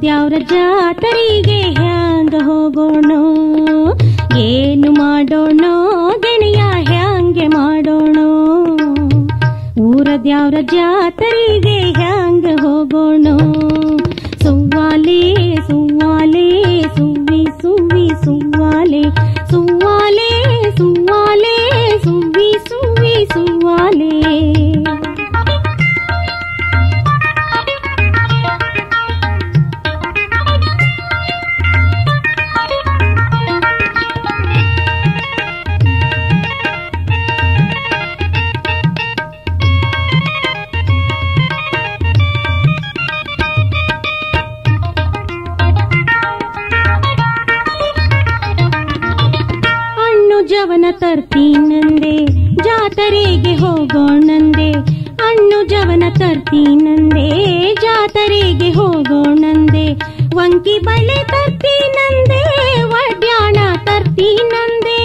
ಊರದ್ಯಾವ್ರ ಜಾತರಿಗೆ ಹ್ಯಾಂಗ ಹೋಗೋಣ ಏನು ಮಾಡೋಣ ಗೆಳೆಯ ಹ್ಯಾಂಗೆ ಮಾಡೋಣ ಊರದ್ಯಾವ್ರ ಜಾತರಿಗೆ ಹ್ಯಾಂಗ ಹೋಗೋಣ ಸುವ್ವಾಲೆ ಸುವ್ವಾಲೆ ಸುವ್ವಿ ಸುವ್ವಿ ಸುವ್ವಾಲೆ ಸುವ್ವಾಲೆ ಸುವ್ವಾಲೆ ಸುವ್ವಿ ಸುವ್ವಿ ಸುವ್ವಾಲೆ ಹಣ್ಣು ಜವನ ತರ್ತೀನಂದೆ ಜಾತರೆಗೆ ಹೋಗೋಣಂದೆ ಹಣ್ಣು ಜವನ ತರ್ತೀನಂದೆ ಜಾತರೆಗೆ ಹೋಗೋಣಂದೆ ವಂಕಿ ಬಳೆ ತರ್ತೀನಂದೆ ವಡ್ಯಾಣ ತರ್ತೀನಂದೆ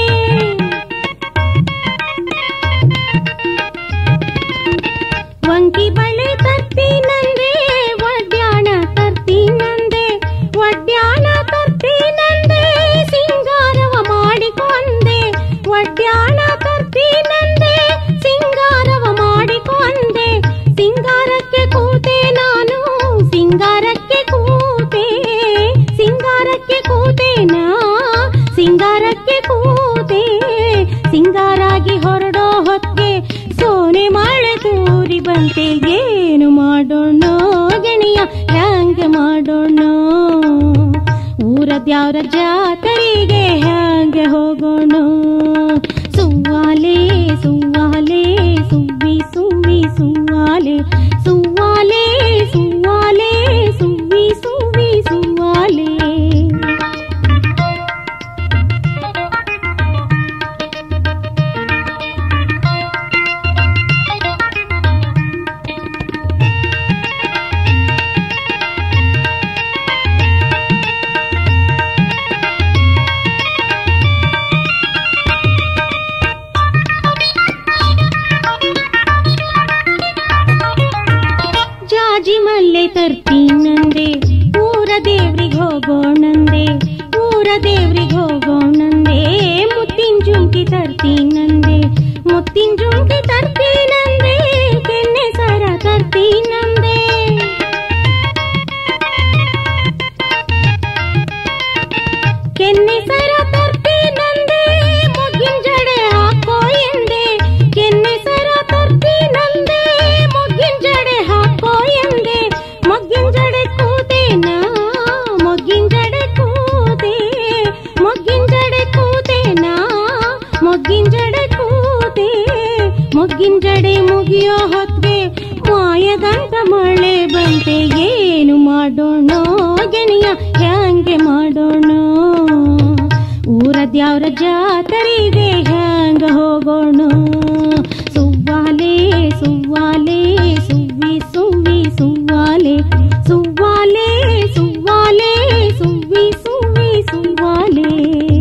ವಂಕಿ ಬಳೆ ತರ್ತೀನಂದೆ ವಡ್ಯಾಣ ತರ್ತೀನಂದೆ ವಡ್ಯಾಣ ತರ್ತೀನಂದೆ ಸಿಂಗಾರವ ಮಾಡಿಕೊಂಡೆ ವಡ್ಯಾಣ ತರ್ತೀನಂದೆ ಸಿಂಗಾರವ ಮಾಡಿಕೊಂಡೆ ಸಿಂಗಾರಕ್ಕೆ ಕೂತೆ ನಾನು ಸಿಂಗಾರಕ್ಕೆ ಕೂತೆ ಸಿಂಗಾರಕ್ಕೆ ಕೂತೆ ನಾ ಸಿಂಗಾರಕ್ಕೆ ಕೂತೆ ಸಿಂಗಾರಾಗಿ ಹೊರಡೋ ಹೊತ್ತಿಗೆ ಸೋನೆ ಮಳೆ ತೂರಿ ಬಂತೆ ಏನು ಮಾಡೋಣ ಗೆಳೆಯ ಹ್ಯಾಂಗ ಮಾಡೋಣ ಊರದ್ಯಾವ್ರ ಜಾತರೆಗೆ ಹ್ಯಾಂಗೆ ಹೋಗೋಣ ಸುವ್ವಾಲೆ ಸುವ್ವಾಲೆ ಸುವ್ವಿ ಸುವ್ವಿ ಸುವ್ವಾಲೆ ಸುವ್ವಾಲೆ ಸುವ್ವಾಲೆ ಸುವ್ವಿ ಸುವ್ವಿ ಸುವ್ವಾಲೆ ಜಾಜಿ ಮಲ್ಲೆ ತರ್ತೀನಂದೆ ಊರ ದೇವ್ರಿಗೆ ಹೋಗೋಣಂದೆ ಊರ ದೇವ್ರಿಗೆ ಹೋಗೋಣಂದೆ ಮುತ್ತಿನ ಜುಂಕಿ ತರ್ತೀನಂದೆ ಮುತ್ತಿನ ಜುಂಕಿ ತರ್ತೀನಂದೆ ಕೆನ್ನೆ ಸರ ತರ್ತೀನಂದೆ ಕೆನ್ನೆ ಸರ ತರ್ತೀನಂದೆ ಮೊಗ್ಗಿನ ಜಡೆ ಹಾಕೋ ಎಂದೆ ಕೆನ್ನೆ ಸರ ತರ್ತೀನಂದೆ ಮೊಗ್ಗಿನ ಜಡೆ ಹಾಕೋ ಎಂದೆ ಮೊಗ್ಗಿನ ಜಡೆ ಕೂತೇನಾ ಮೊಗ್ಗಿನ ಜಡೆ ಕೂತೆ ಮೊಗ್ಗಿನ ಜಡೆ ಕೂತೇನಾ ಮೊಗ್ಗಿನ ಜಡೆ ಕೂತೆ ಮೊಗ್ಗಿನ ಜಡೆ ಮುಗಿಯೋ ಹೊತ್ತಿಗೆ ಮಾಯದಂತ ಮಳೆ ಬಂತೆ ಏನು ಮಾಡೋಣ ಗೆಳೆಯ ಹ್ಯಾಂಗೆ ಮಾಡೋಣ ಊರದ್ಯಾವ್ರ ಜಾತರೆಗೆ ಹ್ಯಾಂಗ ಹೋಗೋಣ ಸುವ್ವಾಲೆ ಸುವ್ವಾಲೆ ಸುವ್ವಿ ಸುವ್ವಿ ಸುವ್ವಾಲೆ ಸುವ್ವಾಲೆ ಸುವ್ವಾಲೆ ಸುವ್ವಿ ಸುವ್ವಿ ಸುವ್ವಾಲೆ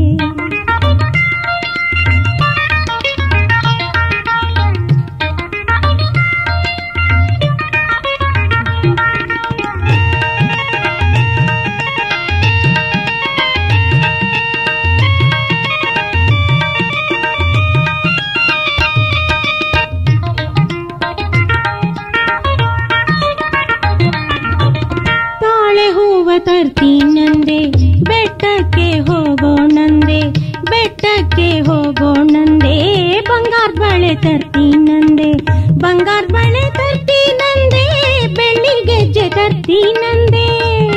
ತಾಳೆ ಹೂವ ತರ್ತೀನಂದೆ ಬೆಟ್ಟಕ್ಕೆ ಹೋಗೋಣಂದೆ ಬೆಟ್ಟಕ್ಕೆ ಹೋಗೋಣಂದೆ ಬಂಗಾರ ಬಳೆ ತರ್ತೀನಂದೆ ಬಂಗಾರ ಬಳೆ ತರ್ತೀನಂದೆ ಬೆಳ್ಳಿ ಗೆಜ್ಜೆ ತರ್ತೀನಂದೆ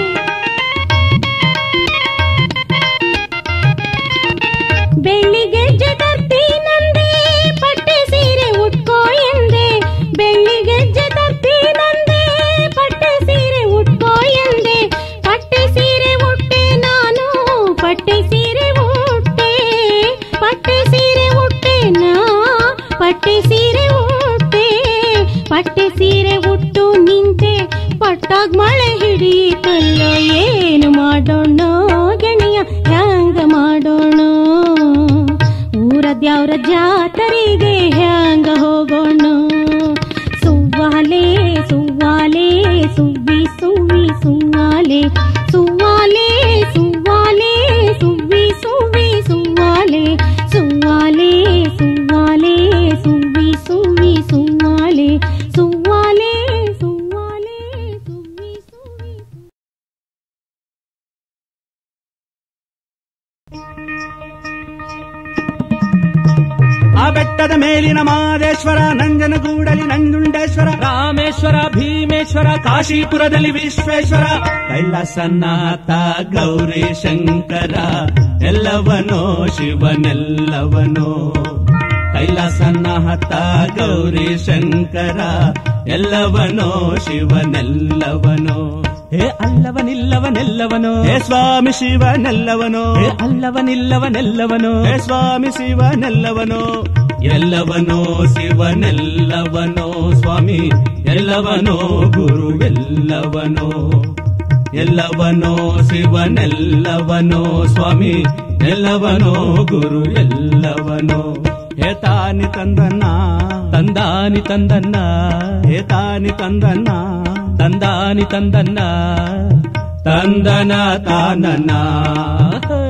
ಬೆಳ್ಳಿ ಗೆಜ್ಜೆ ತರ್ತೀನಂದೆ ಪಟ್ಟೆ ಸೀರೆ ಉಟ್ಕೋ ಎಂದೆ ಬೆಳ್ಳಿ ಗೆಜ್ಜೆ ತರ್ತೀನಂದೆ ಪಟ್ಟೆ ಸೀರೆ ಉಟ್ಕೋ ಎಂದೆ ಪಟ್ಟೆ ಸೀರೆ ಉಟ್ಟೆ ನಾನು ಪಟ್ಟೆ ಸೀರೆ ಉಟ್ಟೆ ಪಟ್ಟೆ ಸೀರೆ ಉಟ್ಟೆ ನಾ ಪಟ್ಟೆ ಸೀರೆ ಉಟ್ಟೆ ಪಟ್ಟೆ ಸೀರೆ ಉಟ್ಟು ನಿಂತೆ ಪಟ್ಟಾಗ್ ಮಳೆ ಹಿಡಿಯಿತಲ್ಲ ಏನು ಮಾಡೋಣ ಗೆಳೆಯ ಹ್ಯಾಂಗ ಮಾಡೋಣ ಊರದ್ಯಾವ್ರ ಜಾತರೆಗೆ ಹ್ಯಾಂಗ ಹೋಗೋಣ ಸುವ್ವಾಲೆ ಸುವ್ವಾಲೆ ಸುವ್ವಿ ಸುವ್ವಿ ಸುವ್ವಾಲೆ ಸು ಆ ಬೆಟ್ಟದ ಮೇಲಿನ ಮಾದೇಶ್ವರ ನಂಜನಗೂಡಲಿ ನಂಜುಂಡೇಶ್ವರ ರಾಮೇಶ್ವರ ಭೀಮೇಶ್ವರ ಕಾಶೀಪುರದಲ್ಲಿ ವಿಶ್ವೇಶ್ವರ ಕೈಲಾಸನಾಥ ಗೌರಿ ಶಂಕರ ಎಲ್ಲವನೋ ಶಿವನೆಲ್ಲವನೋ ಕೈಲಾಸನಾಥ ಗೌರಿ ಶಂಕರ ಎಲ್ಲವನೋ ಶಿವನೆಲ್ಲವನೋ ಹೇ ಅಲ್ಲವನಿಲ್ಲವನೆಲ್ಲವನೋ ಹೇ ಸ್ವಾಮಿ ಶಿವನೆಲ್ಲವನೋ ಹೇ ಅಲ್ಲವನಿಲ್ಲವನೆಲ್ಲವನೋ ಹೇ ಸ್ವಾಮಿ ಶಿವನೆಲ್ಲವನೋ ಎಲ್ಲವನೋ ಶಿವನೆಲ್ಲವನೋ ಸ್ವಾಮಿ ಎಲ್ಲವನೋ ಗುರು ಎಲ್ಲವನೋ ಎಲ್ಲವನೋ ಶಿವನೆಲ್ಲವನೋ ಸ್ವಾಮಿ ಎಲ್ಲವನೋ ಗುರು ಎಲ್ಲವನೋ ಹೇತಾನಿ ತಂದನ್ನ ತಂದಾನಿ ತಂದನ್ನ ಹೇತಾನಿ ತಂದನ್ನ ತಂದಾನಿ ತಂದನ್ನ ತಂದನ ತಾನನ ಹೇ.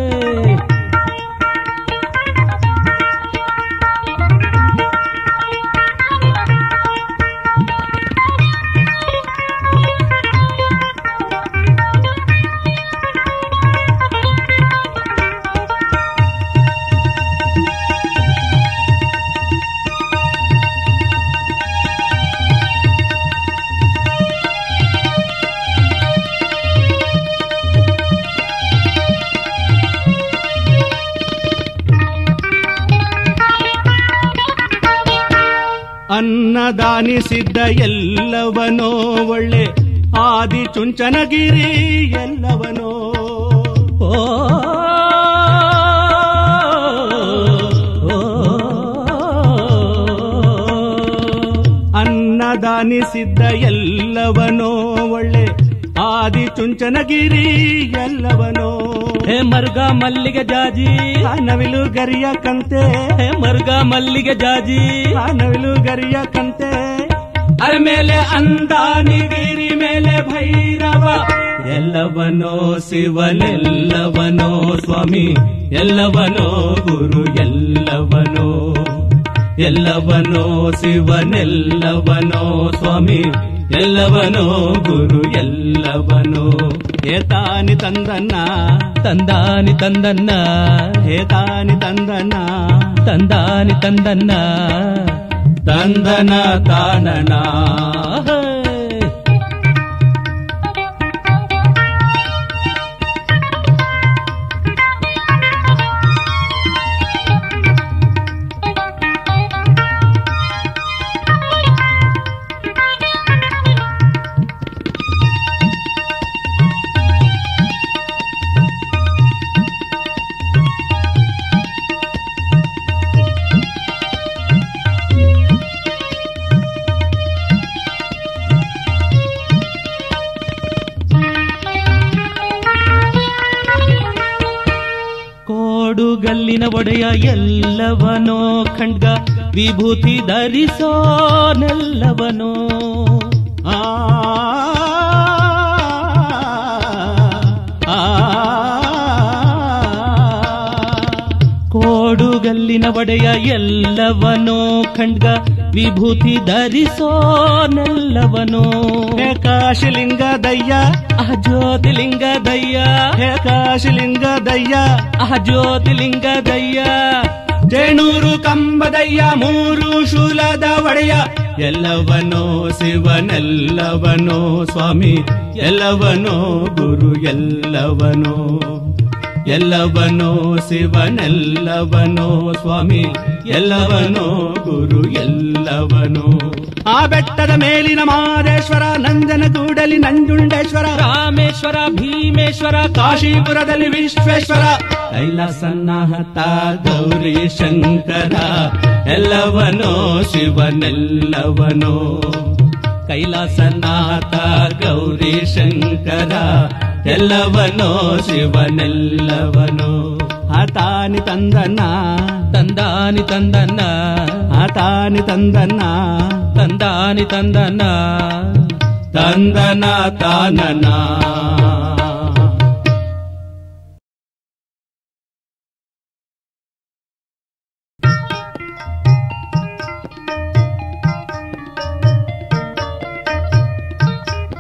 ಅನ್ನದಾನಿಸಿದ್ದ ಎಲ್ಲವನೋ ಒಳ್ಳೆ ಆದಿ ಚುಂಚನಗಿರಿ ಎಲ್ಲವನೋ ಓ ಅನ್ನದಾನಿಸಿದ್ದ ಎಲ್ಲವನೋ ಒಳ್ಳೆ ಆದಿ ಚುಂಚನಗಿರಿ ಎಲ್ಲವನೋ ಹೇ ಮರ್ಗ ಮಲ್ಲಿಗೆ ಜಾಜಿ ಆ ನವಿಲು ಗರಿಯ ಕಂತೆ ಹೇ ಮರ್ಗ ಮಲ್ಲಿಗೆ ಜಾಜಿ ಆ ನವಿಲು ಗರಿಯ ಕಂತೆ ಅರ ಮೇಲೆ ಅಂದಾನಿಗಿರಿ ಮೇಲೆ ಭೈರವ ಎಲ್ಲವನೋ ಶಿವನೆಲ್ಲವನೋ ಸ್ವಾಮಿ ಎಲ್ಲವನೋ ಗುರು ಎಲ್ಲವನೋ ಎಲ್ಲವನೋ ಶಿವನೆಲ್ಲವನೋ ಸ್ವಾಮಿ ಎಲ್ಲವನೋ ಗುರು ಎಲ್ಲವನೋ ಏತಾನಿ ತಂದನ್ನ ತಂದಾನಿ ತಂದನ್ನ ಹೇತಾನಿ ತಂದನ್ನ ತಂದಾನಿ ತಂದನ್ನ ತಂದನ ತಾನನ ಹೇ. ಕೋಡುಗಲ್ಲಿನ ಒಡೆಯ ಎಲ್ಲವನೋ ಖಂಡ್ಗ ವಿಭೂತಿ ಧರಿಸೋ ನೆಲ್ಲವನೋ ಆ ಆ ಕೋಡುಗಲ್ಲಿನ ಒಡೆಯ ಎಲ್ಲವನೋ ಖಂಡ್ಗ ವಿಭೂತಿ ಧರಿಸೋ ನೆಲ್ಲವನೋ ಹೇ ಕಾಶಿಲಿಂಗ ದಯ್ಯ ಆ ಜ್ಯೋತಿಲಿಂಗ ದಯ್ಯ ಹೇ ಕಾಶಿಲಿಂಗ ದಯ್ಯ ಆ ಜ್ಯೋತಿಲಿಂಗ ದಯ್ಯ ಜೇಣೂರು ಕಂಬದಯ್ಯ ಮೂರು ಶೂಲದ ಒಡೆಯ ಎಲ್ಲವನೋ ಶಿವನೆಲ್ಲವನೋ ಸ್ವಾಮಿ ಎಲ್ಲವನೋ ಗುರು ಎಲ್ಲವನೋ ಎಲ್ಲವನೋ ಶಿವನೆಲ್ಲವನೋ ಸ್ವಾಮಿ ಎಲ್ಲವನೋ ಗುರು ಎಲ್ಲವನೋ ಆ ಬೆಟ್ಟದ ಮೇಲಿನ ಮಾದೇಶ್ವರ ನಂಜನಗೂಡಲಿ ನಂಜುಂಡೇಶ್ವರ ರಾಮೇಶ್ವರ ಭೀಮೇಶ್ವರ ಕಾಶೀಪುರದಲ್ಲಿ ವಿಶ್ವೇಶ್ವರ ಕೈಲಾಸನಾಥ ಗೌರಿ ಶಂಕರ ಎಲ್ಲವನೋ ಶಿವನೆಲ್ಲವನೋ ಕೈಲಾಸನಾಥ ಗೌರಿ ಶಂಕರ ಎಲ್ಲವನೋ ಶಿವನೆಲ್ಲವನೋ ಆತಾನಿ ತಂದನ ತಂದಾನಿ ತಂದನ್ನ ಆತಾನಿ ತಂದನ ತಂದಾನಿ ತಂದನ್ನ ತಂದನ ತಾನನ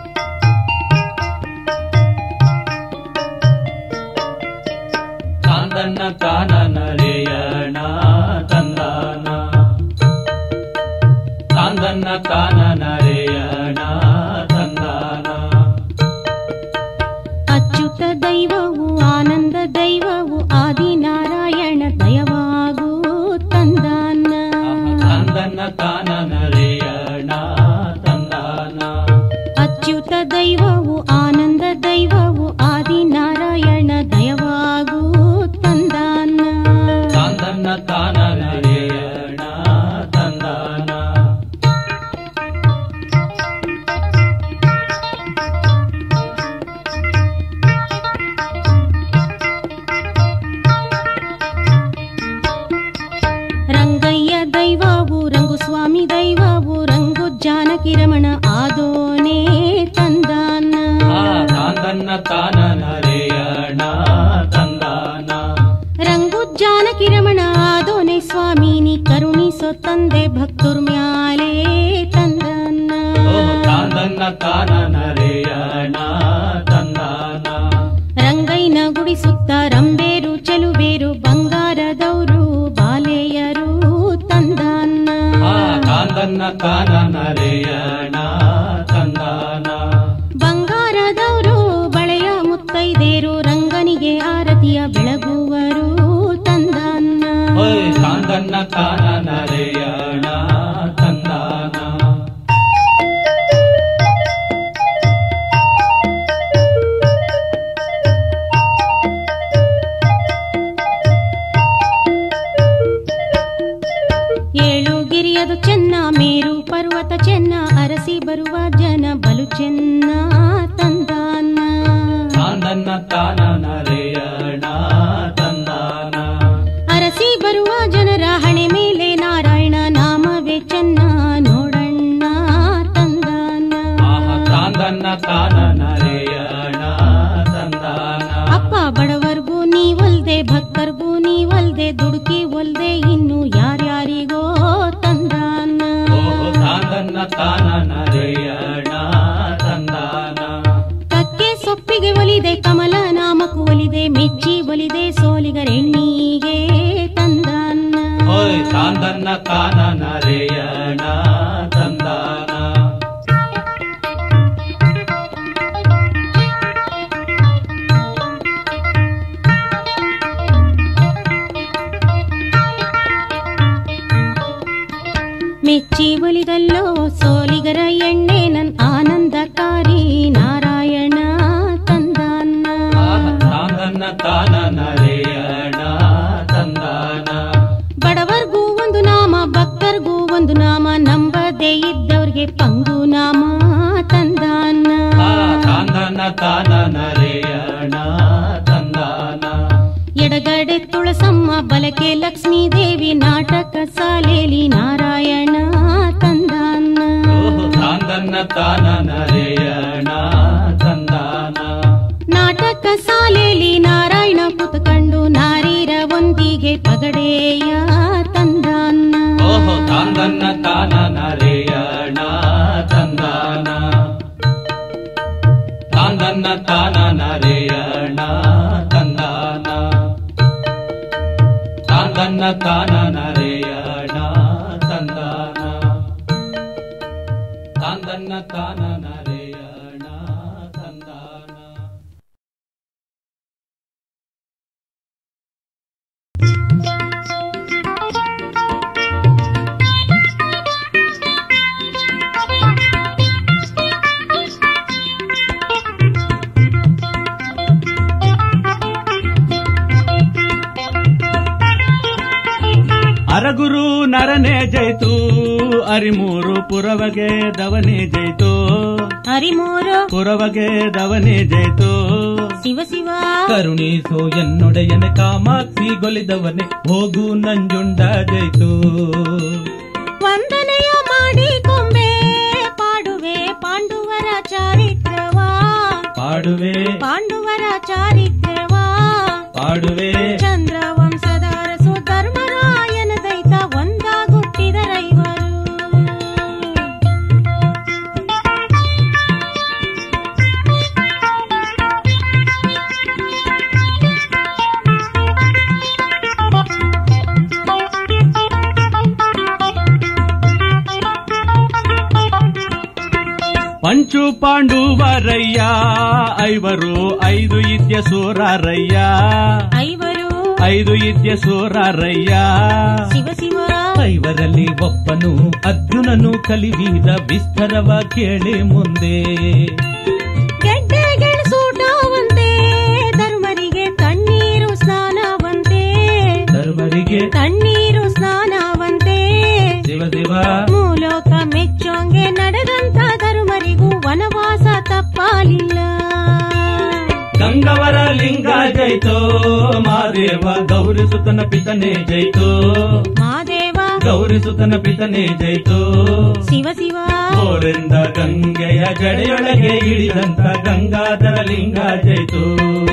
ಚಾಂದ ತಾಂದನ್ನ ತಾನ ನರೆಯಣ ತಂದಾನ ತಾಂದನ್ನ ತಾನ ನರೆಯಣ ತಂದಾನ ಅಚ್ಯುತ ದೈವವು ಆನಂದ ದೈವವು ಆದಿನಾರಾಯಣ ದಯವಾಗೂ ತಂದಾನ ತಾಂದನ್ನ ತಾನ ನರೆಯಣ ತಂದಾನ ಅಚ್ಯುತ ದೈವವು ಆನಂದ ದೈವವು ಆದಿನಾರಾಯಣ ದಯವಾಗೂ ತಂದಾನ ತಾಂದನ್ನ ತಾನ ನರೆಯಣ ತಂದಾನ ರಂಗಯ್ಯ ದೈವವು ರಂಗು ಸ್ವಾಮಿ ದೈವವು ರಂಗು ಜಾನಕಿ ರಮಣ ಆದೋನೇ ತಂದಾನ ಆ ತಾಂದನ್ನ ತಾನ ನರೆಯಣ ತಂದಾನ ರಂಗು ಜಾನಕಿ ರಮಣ ಆದೋನೆ ಸ್ವಾಮಿ ನೀ ಕರುಣಿಸೋ ತಂದೆ ಭಕ್ತುರ್ ಮ್ಯಾಲೆ ತಂದನ್ನ ಓ ತಾಂದನ್ನ ತಾನ ನರೆಯಣ ತಂದಾನ ರಂಗೈನ ಗುಡಿ ಸುತ್ತ ರಂಬೇರು ಚೆಲುಬೇರು ಬಂಗಾರದವರು ಬಾಲೆಯರು ತಂದನ್ನ ಆ ತಾಂದನ್ನ ತಾನ ನರೆಯಣ ತಂದಾನ ಬಂಗಾರದವರು ಬಳೆಯ ಮುತ್ತೈದೇರು ರಂಗನಿಗೆ ಆರತಿಯ ಬೆಳಗುವರು ತಂದನ್ನ ಓಯ್ ತಾಂದನ್ನ ತಾನ ನರೆಯಣ ತಂದಾನ ಏಳು ಗಿರಿಯದು ಚೆನ್ನ ಮೇರು ಪರ್ವತ ಚೆನ್ನ ಅರಸಿ ಬರುವ ಜನ ಬಲು ಚೆನ್ನ ತಂದಾನ ತಾಂದನ್ನ ತಾನ ನರೆಯಣ ತಂದಾನ ಅರಸಿ ಬರುವ ಜನರ ಹಣೆ ಮೇಲೆ ನಾರಾಯಣ ನಾಮವೇ ಚೆನ್ನ ನೋಡಣ್ಣ ತಂದಾನ ಆಹ ತಾಂದನ್ನ ತಾನ ನರೆಯಣ ತಂದಾನ ಅಪ್ಪ ಬಡವರ್ಗೂ ನೀವಲ್ದೆ ಭಕ್ತರ್ಗೂ ನೀವಲ್ದೆ ದುಡುಕಿ ಒಲ್ದೆ ಇನ್ನು ಯಾರ್ಯಾರಿಗೋ ತಂದಾನ ಓಹೋ ತಾಂದನ್ನ ತಾನ ನರೆಯಣ ತಂದಾನ ಕಕ್ಕೆ ಸೊಪ್ಪಿಗೆ ಒಲಿದೆ ಕಮಲ ನಾಮಕು ಒಲಿದೆ ಮೆಚ್ಚಿ ಒಲಿದೆ ಸೋಲಿಗರೆಣ್ಣಿಗೆ ತಂದಾನ ಓಯ್ ತಾಂದನ್ನ ತಾನ ನರೆಯಣ ತಂದಾನ ಮೆಚ್ಚಿ ಒಲಿದಲ್ಲೋ ಸೋಲಿಗರ ಎಣ್ಣೆ ನನ್ ಆನಂದಕಾರಿ ನಾರಾಯಣ ತಂದಾನ ಆಹ ತಾಂದನ್ನ ತಾನ ನರೆಯಣ ತಂದಾನ ಬಡವರ್ಗೂ ಒಂದು ನಾಮ ಭಕ್ತರ್ಗೂ ಒಂದು ನಾಮ ನಂಬದೇ ಇದ್ದವ್ರಿಗೆ ಪಂಗು ನಾಮ ತಂದಾನ ಆ ತಾಂದನ್ನ ತಾನ ನರೆಯಣ ತಂದಾನ ಎಡಗಡೆ ತುಳಸಮ್ಮ ಬಲಕೆ ಲಕ್ಷ್ಮೀ ದೇವಿ ನಾಟಕ ಸಾಲೇಲಿ ನಾರಾಯಣ ತಂದಾನ ಓಹೋ ತಾಂದನ್ನ ತಾನ ನರೆಯಣ ತಂದಾನ ನಾಟಕ ಸಾಲೇಲಿ ನಾರಾಯಣ ಕುತ್ಕಂಡು ನಾರೀರ ಒಂದಿಗೆ ಪಗಡೆಯ ತಂದಾನ ಓಹೋ ತಾಂದನ್ನ ತಾನ ನರೆಯಣ ತಂದಾನ ತಾಂದನ್ನ ತಾನ ನರೆಯಣ ತಂದಾನ ತಾಂದನ್ನ ತಾನ ನರೆಯಣ ತಂದಾನ ತಾಂದನ್ನ ತಾನ ನರೆಯಣ ತಂದಾನ ಅರಗುರು ನರನೆ ಜೈತು ಅರಿಮೂರು ಪುರವಗೆ ದವನೆ ಜೈತು ಹರಿಮೂರು ಪುರವಗೆ ದವನೆ ಜೈತು ಶಿವ ಶಿವ ಕರುಣಿಸು ಎನ್ನೊಡೆಯನ ಕಾಮಾಕ್ಷಿ ಗೊಲಿದವನೆ ಹೋಗು ನಂಜುಂಡ ಜೈತು ವಂದನೆಯ ಮಾಡಿ ಕೊಂಬೆ ಪಾಡುವೆ ಪಾಂಡುವರ ಚಾರಿತ್ರವಾ ಪಾಡುವೆ ಪಾಂಡುವರ ಚಾರಿತ್ರವಾ ಪಾಡುವೆ ಚಂದ್ರ ವಂಶದ ಅರಸು ಧರ್ಮರಾಯನ ದೈತ ಒಂದಾಗುಟ್ಟಿದರೈವರು ಪಂಚು ಪಾಂಡುವರಯ್ಯ ಐವರು ಐದು ಇದ್ಯ ಸೂರರಯ್ಯ ಐವರು ಐದು ಇದ್ಯ ಸೂರರಯ್ಯ ಶಿವ ಶಿವ ಐವರಲ್ಲಿ ಒಬ್ಬನು ಅರ್ಜುನನು ಕಲಿವಿದ ವಿಸ್ತರವ ಕೇಳಿ ಮುಂದೆ ಗೆಡ್ಡೆ ಗೆಣಸೂಟವಂತೆ ಧರ್ಮರಿಗೆ ತಣ್ಣೀರು ಸ್ನಾನವಂತೆ ಧರ್ಮರಿಗೆ ತಣ್ಣೀರು ಸ್ನಾನವಂತೆ ಶಿವ ಶಿವ ಮೂಲೋಕ ಮೆಚ್ಚೋಂಗೆ ನಡೆದಂತ ಧರ್ಮರಿಗೂ ವನವಾಸ ತಪ್ಪಾಲಿಲ್ಲ ಗಂಗವರ ಲಿಂಗ ಜೈತೋ ಮಾದೇವ ಗೌರಿಸುತನ ಪಿತನೆ ಜೈತೋ ಮಾದೇವ ಗೌರಿಸುತನ ಪಿತನೆ ಜೈತೋ ಶಿವ ಶಿವ ಗೋರಿಂದ ಗಂಗೆಯ ಜಡೆಯೊಳಗೆ ಇಳಿದಂತ ಗಂಗಾಧರ ಲಿಂಗ ಜೈತು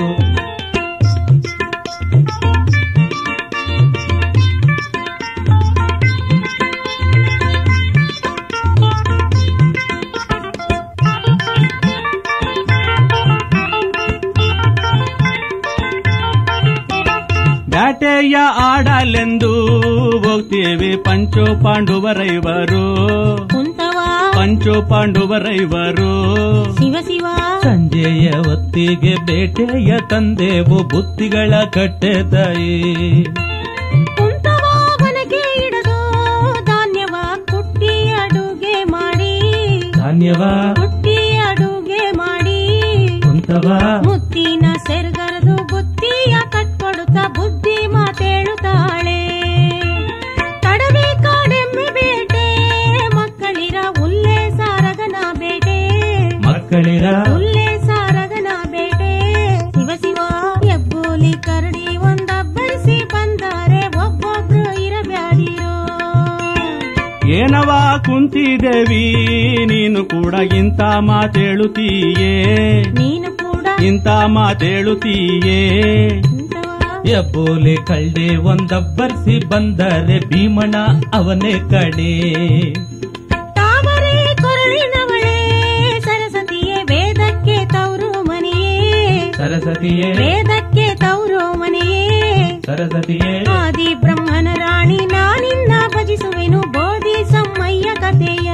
ಬ್ಯಾಟೆಯ ಆಡಲೆಂದು ಹೋಗ್ತೇವೆ ಪಂಚೋ ಪಾಂಡುವರೈವರು ಕುಂತವ ಪಂಚೋ ಪಾಂಡುವರೈವರು ಶಿವ ಶಿವ ಸಂಜೆಯ ಹೊತ್ತಿಗೆ ಬೇಟೆಯ ತಂದೆವು ಬುತ್ತಿಗಳ ಕಟ್ಟೆ ತಾಯಿ ಕುಂತವ ಮನೆಗೆ ಇಡದು ಧಾನ್ಯವ ಕುಟ್ಟಿ ಅಡುಗೆ ಮಾಡಿ ಧಾನ್ಯವ ಕುಟ್ಟಿ ಅಡುಗೆ ಮಾಡಿ ಕುಂತವ ಮುತ್ತಿನ ಸೆರ್ಗರದು ಬುತ್ತಿಯ ಕಟ್ಕೊಡುತ್ತ ಬುದ್ಧಿ ಮಾತೇಳುತ್ತಾಳೆ ಕಡವೆ ಕಾಡೆಮ್ಮೆ ಬೇಟೆ ಮಕ್ಕಳಿರ ಉಲ್ಲೆ ಸಾರಗನ ಬೇಟೆ ಮಕ್ಕಳಿರ ಉಲ್ಲೆ ಸಾರಗನ ಬೇಟೆ ಶಿವ ಶಿವ ಎಬ್ಬೂಲಿ ಕರಡಿ ಒಂದಬ್ಬರಿಸಿ ಬಂದರೆ ಒಬ್ಬೊಬ್ರು ಇರಬ್ಯಾಡಿರೋ ಏನವ ಕುಂತಿದೇವಿ ನೀನು ಕೂಡ ಇಂಥ ಮಾತೇಳುತ್ತೀಯೇ ನೀನು ಕೂಡ ಇಂಥ ಮಾತೇಳುತ್ತೀಯೇ ಇಂಥವ ಎಬ್ಬೋಲೆ ಕಳ್ಳೆ ಒಂದಬ್ಬರ್ಸಿ ಬಂದರೆ ಭೀಮಣ ಅವನೇ ಕಡೆ ತಾವರೆ ಕೊರಳಿನವಳೇ ಸರಸ್ವತಿಯೇ ವೇದಕ್ಕೆ ತವರು ಮನೆಯೇ ಸರಸ್ವತಿಯೇ ವೇದಕ್ಕೆ ತವರು ಮನೆಯೇ ಸರಸ್ವತಿಯೇ ಆದಿ ಬ್ರಹ್ಮನ ರಾಣಿ ನಾನಿನ್ನ ಭಜಿಸುವೆನು ಬೋಧಿ ಸಮ್ಮಯ್ಯ ಕಥೆಯ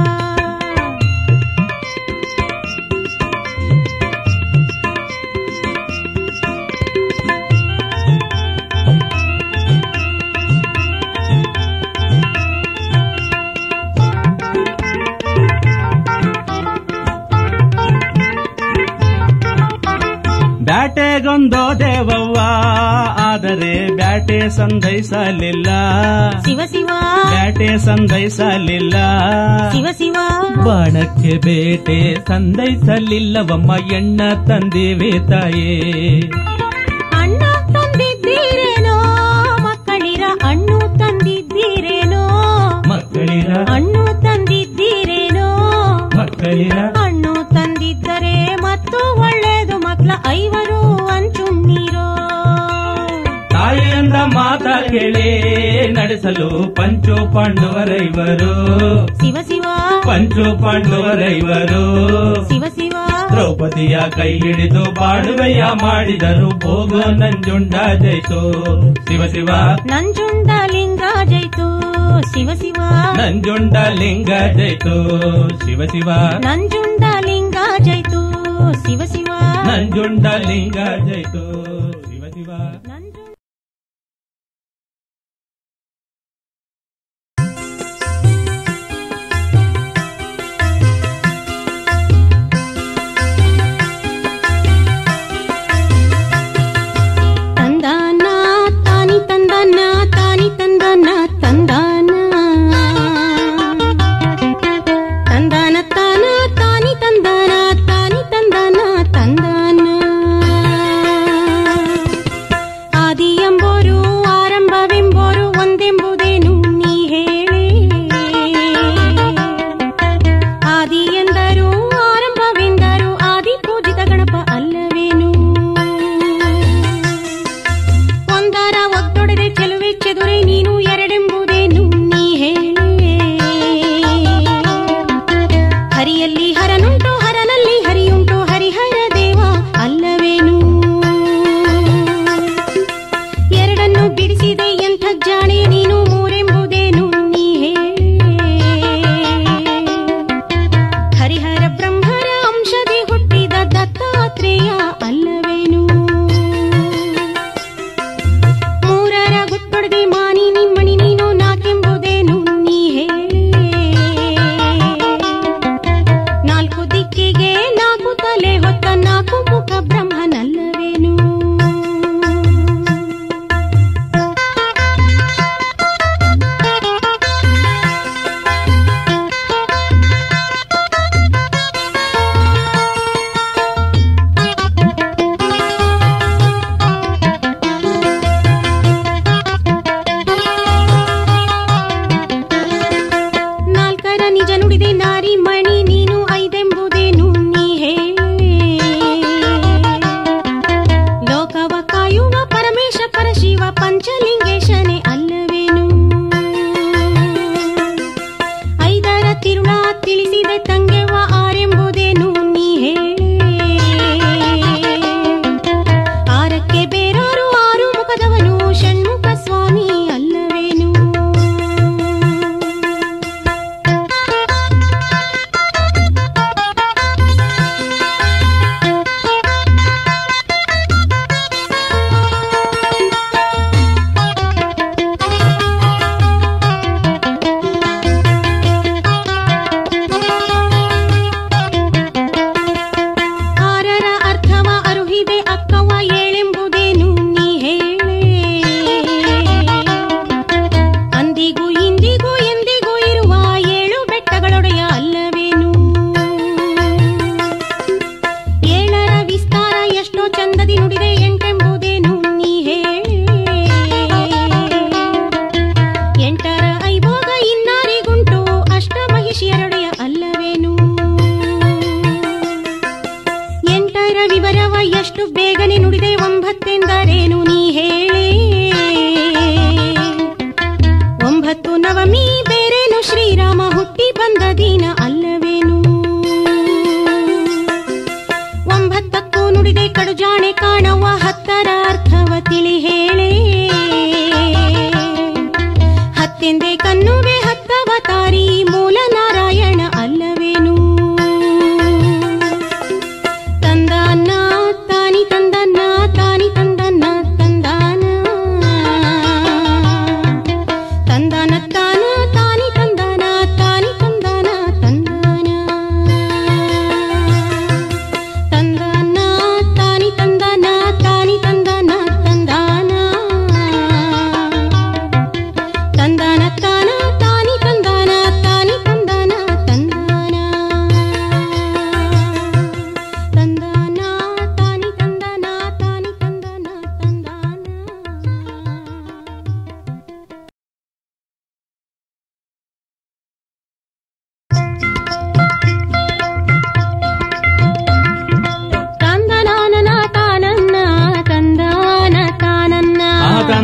ಬ್ಯಾಟೆಗೊಂದೋ ದೇವವ್ವ ಆದರೆ ಬ್ಯಾಟೆ ಸಂಧೈಸಲಿಲ್ಲ ಶಿವ ಶಿವ ಬ್ಯಾಟೆ ಸಂಧೈಸಲಿಲ್ಲ ಶಿವ ಶಿವ ಬಾಣಕ್ಕೆ ಬೇಟೆ ಸಂಧೈಸಲಿಲ್ಲವಮ್ಮ ಎಣ್ಣ ತಂದಿವೆ ತಾಯೇ ಅಣ್ಣ ತಂದಿದ್ದೀರೇನೋ ಮಕ್ಕಳಿರ ಹಣ್ಣು ತಂದಿದ್ದೀರೇನೋ ಮಕ್ಕಳಿರ ಹಣ್ಣು ತಂದಿದ್ದೀರೇನೋ ಮಕ್ಕಳಿರ ಹಣ್ಣು ತಂದಿದ್ದರೆ ಮತ್ತು ಒಳ್ಳೇದು ಮಕ್ಕಳ ಐವರು ಅಂಚುಣ್ಣೀರೋ ತಾಯಿಯಿಂದ ಮಾತ ಕೇಳಿ ನಡೆಸಲು ಪಂಚು ಪಾಂಡವರೈವರು ಶಿವ ಶಿವ ಪಂಚು ಪಾಂಡವರೈವರು ಶಿವ ಶಿವ ದ್ರೌಪದಿಯ ಕೈ ಹಿಡಿದು ಬಾಡುವೆಯ ಮಾಡಿದರು ಭೋಗೋ ನಂಜುಂಡ ಜೈತು ಶಿವ ಶಿವ ನಂಜುಂಡ ಲಿಂಗ ಜೈತು ಶಿವ ಶಿವ ನಂಜುಂಡ ಲಿಂಗ ಜೈತು ಶಿವ ಶಿವ ನಂಜುಂಡ ಲಿಂಗ ಜೈತು ಶಿವ ಶಿವ ನಂಜುಂಡ ಲಿಂಗ ಜೈತು ಶಿವ ಶಿವ ನಂಜುಂಡ ತಂದಾನ ತಾನಿ ತಂದಾನ ತಾನಿ ತಂದಾನ ತಂದಾನ ತಂದಾನ ತಾನ ತಾನಿ ತಂದಾನ ತಾನಿ ತಂದಾನ ತಂದಾನ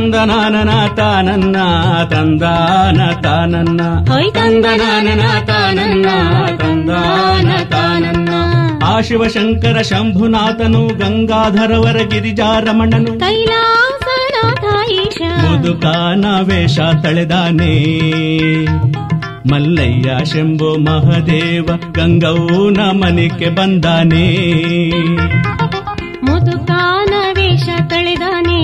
ತಂದನಾನನ ತಾನನ್ನ ತಂದಾನ ತಾನನ್ನ ಹೊಯ್ ತಂದನಾನನ ತಾನನ್ನ ತಂದಾನ ತಾನನ್ನ ಆ ಶಿವಶಂಕರ ಶಂಭುನಾಥನು ಗಂಗಾಧರವರ ಗಿರಿಜಾರಮಣನು ಕೈಲಾಸನಾಥ ಈಶ ಮುದುಕಾನ ವೇಷ ತಳೆದಾನೆ ಮಲ್ಲಯ್ಯ ಶಂಭು ಮಹದೇವ ಗಂಗೌನ ಮನೆಗೆ ಬಂದಾನೆ ಮುದುಕಾನ ವೇಷ ತಳೆದಾನೆ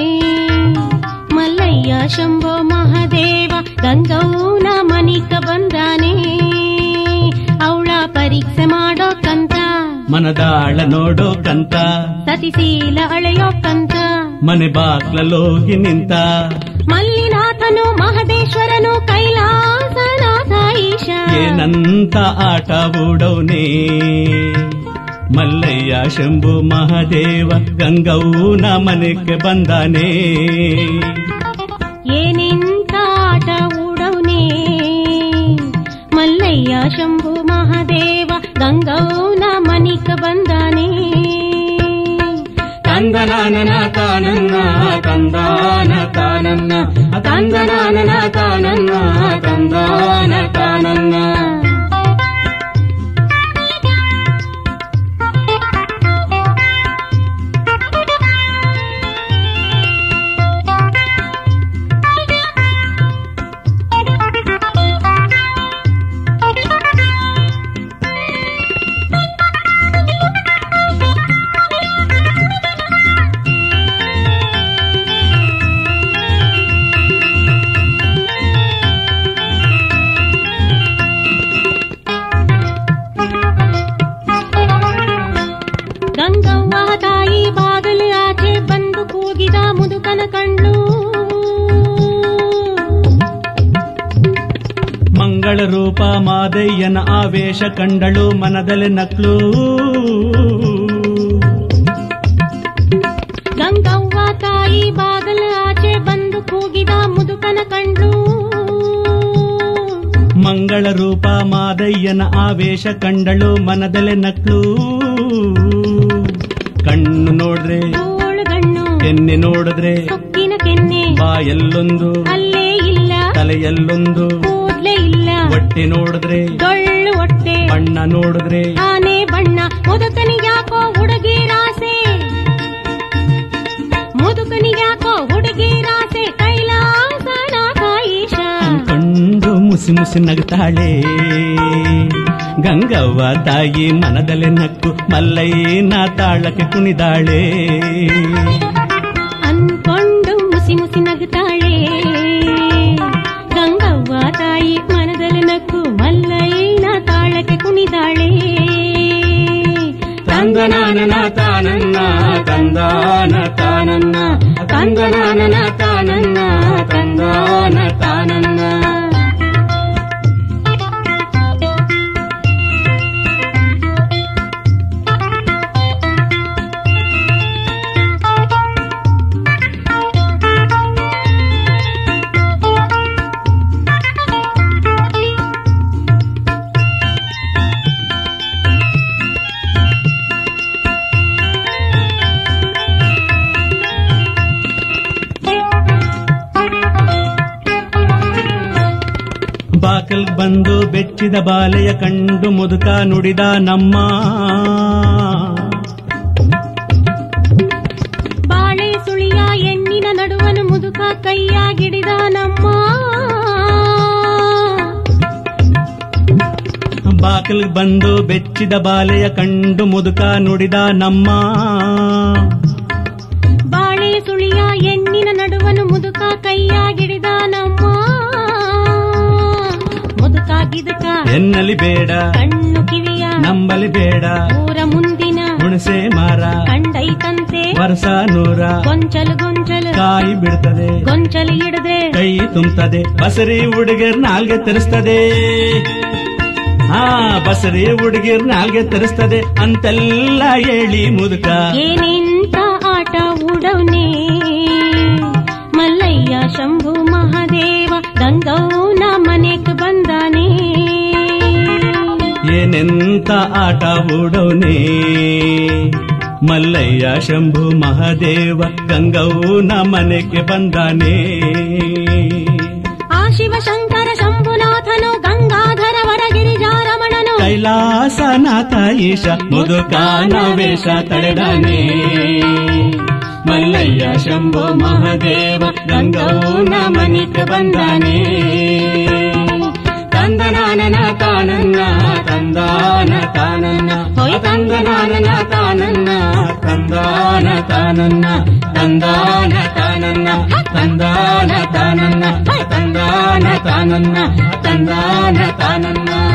ಮಲ್ಲಯ್ಯ ಶಂಭೋ ಮಹಾದೇವ ಗಂಗೌನ ಮನಿಕ ಬಂದಾನೆ ಅವಳ ಪರೀಕ್ಷೆ ಮಾಡೋಕಂತ ಮನದಾಳ ನೋಡೋಕಂತ ಸತಿಶೀಲ ಅಳೆಯೋಕಂತ ಮನೆ ಬಾಗ್ಲಲ್ಲೋಗಿ ನಿಂತ ಮಲ್ಲಿನಾಥನು ಮಹದೇಶ್ವರನು ಕೈಲಾಸನಾಥ ಈಶ ಏನಂತ ಆಟ ಬೂಡೌನೆ ಮಲ್ಲಯ್ಯ ಶಂಭು ಮಹದೇವ ಗಂಗೌನ ಮನೆಗೆ ಬಂದಾನೆ ಏನೆಂತ ಆಟ ಊಡವ್ನೆ ಮಲ್ಲಯ್ಯ ಶಂಭು ಮಹಾದೇವ ಗಂಗೌನ ಮನಿಕ ಬಂದಾನೆ ತಂದನಾನನ ತಾನನ್ನ ತಂದಾನ ತಾನನ್ನ ತಂದನಾನನ ತಾನನ್ನ ತಂದಾನ ತಾನನ್ನ ಗಂಗವ್ವ ತಾಯಿ ಬಾಗಲು ಆಚೆ ಬಂದು ಕೂಗಿದ ಮುದುಕನ ಕಂಡು ಮಂಗಳ ರೂಪ ಮಾದಯ್ಯನ ಆವೇಶ ಕಂಡಳು ಮನದಲ್ಲಿ ನಕ್ಲು ಗಂಗವ್ವ ತಾಯಿ ಬಾಗಲು ಆಚೆ ಬಂದು ಕೂಗಿದ ಮುದುಕನ ಕಂಡು ಮಂಗಳ ರೂಪ ಮಾದಯ್ಯನ ಆವೇಶ ಕಂಡಳು ಮನದಲ್ಲಿ ನಕ್ಲು ಕಣ್ಣು ನೋಡ್ರೆ ತೋಳುಗಣ್ಣು ಕೆನ್ನೆ ನೋಡಿದ್ರೆ ಸೊಕ್ಕಿನ ಕೆನ್ನೆ ಬಾಯಲ್ಲೊಂದು ಅಲ್ಲೇ ಇಲ್ಲ ತಲೆಯಲ್ಲೊಂದು ಕೂದ್ಲೇ ಇಲ್ಲ ಹೊಟ್ಟೆ ನೋಡಿದ್ರೆ ಡೊಳ್ಳು ಹೊಟ್ಟೆ ಬಣ್ಣ ನೋಡಿದ್ರೆ ಆನೆ ಬಣ್ಣ ಮುದುಕನಿಗ್ಯಾಕೋ ಹುಡುಗಿರಾಸೆ ಮುದುಕನಿಗ್ಯಾಕೋ ಹುಡುಗಿರಾಸೆ ಕೈಲಾಸನಾಥ ಈಶ ಕಂಡು ಮುಸಿ ಮುಸಿ ನಗ್ತಾಳೆ ಗಂಗವ್ವ ತಾಯಿ ಮನದಲ್ಲಿ ನಕ್ಕು ಮಲ್ಲಯ್ಯನ ತಾಳಕ್ಕೆ ಕುಣಿದಾಳೆ ಅನ್ಕೊಂಡು ಮುಸಿ ಮುಸಿ ನಗುತ್ತಾಳೆ ಗಂಗವ್ವ ತಾಯಿ ಮನದಲ್ಲಿ ನಕ್ಕು ಮಲ್ಲಯ್ಯನ ತಾಳಕ್ಕೆ ಕುಣಿದಾಳೆ ತಂದನಾನನ ತಾನನ್ನ ತಂದಾನ ತಾನನ್ನ ತಂದನಾನನ ತಾನನ್ನ ತಂದಾನ ತಾನನ್ನ ಬಾಕಲ್ ಬಂದು ಬೆಚ್ಚಿದ ಬಾಲೆಯ ಕಂಡು ಮುದುಕ ನುಡಿದ ನಮ್ಮ ಬಾಳೆ ಸುಳಿಯ ಎಣ್ಣಿನ ನಡುವನು ಮುದುಕ ಕೈಯಾಗಿಡಿದ ನಮ್ಮ ಬಾಕಲ್ ಬಂದು ಬೆಚ್ಚಿದ ಬಾಲೆಯ ಕಂಡು ಮುದುಕ ನುಡಿದ ನಮ್ಮ ಬಾಳೆ ಸುಳಿಯ ಎಣ್ಣಿನ ನಡುವನು ಮುದುಕ ಕೈಯಾಗಿಡಿದ ನಮ್ಮ ಮುದುಕ ಗಿದುಕ ಎನ್ನಲಿ ಬೇಡ ಕಣ್ಣು ಕಿವಿಯ ನಂಬಲಿ ಬೇಡ ಊರ ಮುಂದಿನ ಹುಣಸೆ ಮಾರ ಕಂಡೈತಂತೆ ವರ್ಷ ನೂರ ಗೊಂಚಲು ಗೊಂಚಲು ಕಾಯಿ ಬಿಡ್ತದೆ ಗೊಂಚಲು ಹಿಡದೆ ಕೈ ತುಂಬುತ್ತದೆ ಬಸರಿ ಹುಡುಗರ್ ನಾಲ್ಗೆ ತರಿಸ್ತದೆ ಹಾ ಬಸರಿ ಹುಡುಗಿರ್ ನಾಲ್ಗೆ ತರಿಸ್ತದೆ ಅಂತೆಲ್ಲ ಹೇಳಿ ಮುದುಕ ಏನೆಂತ ಆಟ ಉಡವ್ನೆ ಮಲ್ಲಯ್ಯ ಶಂಭು ಮಹಾದೇವ ಗಂಗೌನ ಮನೆಗ್ ಬಂದಾನೆ ಏನೆಂತ ಆಟ ಹೂಡೋನೆ ಮಲ್ಲಯ್ಯ ಶಂಭು ಮಹಾದೇವ ಗಂಗವ್ವನ ಮನೆಗೆ ಬಂದಾನೆ ಆ ಶಿವಶಂಕರ ಶಂಭುನಾಥನು ಗಂಗಾಧರ ವರಗಿರಿಜಾರಮಣನು ಕೈಲಾಸನಾಥ ಈಶ ಮುದುಕಾನ ವೇಷ ತಳೆದಾನೆ ಮಲ್ಲಯ್ಯ ಶಂಭು ಮಹಾದೇವ ಗಂಗವ್ವನ ಮನೆಗೆ ಬಂದಾನೆ ತಂದನಾನನ ತಾನನ್ನ ತಂದಾನ ತಾನನ್ನ ಹೋಯ್ ತಂದನಾನನ ತಾನನ್ನ ತಂದಾನ ತಾನನ್ನ ತಂದಾನ ತಾನನ್ನ ತಂದಾನ ತಾನನ್ನ ತಂದಾನ ತಾನನ್ನ ತಂದಾನ ತಾನನ್ನ